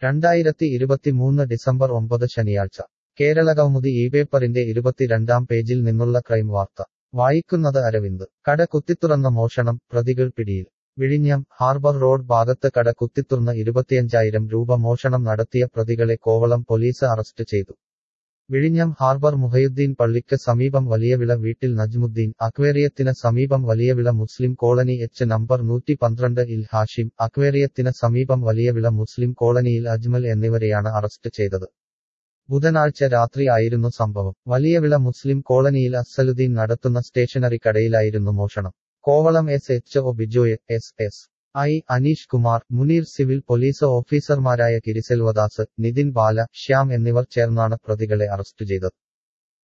രണ്ടായിരത്തി ഇരുപത്തിമൂന്ന് ഡിസംബർ ഒമ്പത് ശനിയാഴ്ച കേരളകൗമുദി ഈ പേപ്പറിന്റെ ഇരുപത്തിരണ്ടാം പേജിൽ നിന്നുള്ള ക്രൈം വാർത്ത വായിക്കുന്നത് അരവിന്ദ് കട കുത്തിത്തുറന്ന മോഷണം പ്രതികൾ പിടിയിൽ വിഴിഞ്ഞം ഹാർബർ റോഡ് ഭാഗത്ത് കട കുത്തിത്തുറന്ന് ഇരുപത്തിയഞ്ചായിരം രൂപ മോഷണം നടത്തിയ പ്രതികളെ കോവളം പോലീസ് അറസ്റ്റ് ചെയ്തു വിഴിഞ്ഞം ഹാർബർ മുഹയുദ്ദീൻ പള്ളിക്ക് സമീപം വലിയവിള വീട്ടിൽ നജ്മുദ്ദീൻ അക്വേറിയത്തിന് സമീപം വലിയവിള മുസ്ലിം കോളനി എച്ച് നമ്പർ നൂറ്റി പന്ത്രണ്ട് ഇൽ ഹാഷിം അക്വേറിയത്തിന് സമീപം വലിയവിള മുസ്ലിം കോളനിയിൽ അജ്മൽ എന്നിവരെയാണ് അറസ്റ്റ് ചെയ്തത് ബുധനാഴ്ച രാത്രി ആയിരുന്നു സംഭവം വലിയവിള മുസ്ലിം കോളനിയിൽ അസലുദ്ദീൻ നടത്തുന്ന സ്റ്റേഷനറി കടയിലായിരുന്നു മോഷണം Kovalam S H O Bijoy S S I Aneesh Kumar Muneer civil police ഓഫീസർമാരായ കിരിസെൽവദാസ് നിതിൻ ബാല ശ്യാം എന്നിവർ ചേർന്നാണ് പ്രതികളെ അറസ്റ്റ് ചെയ്തത്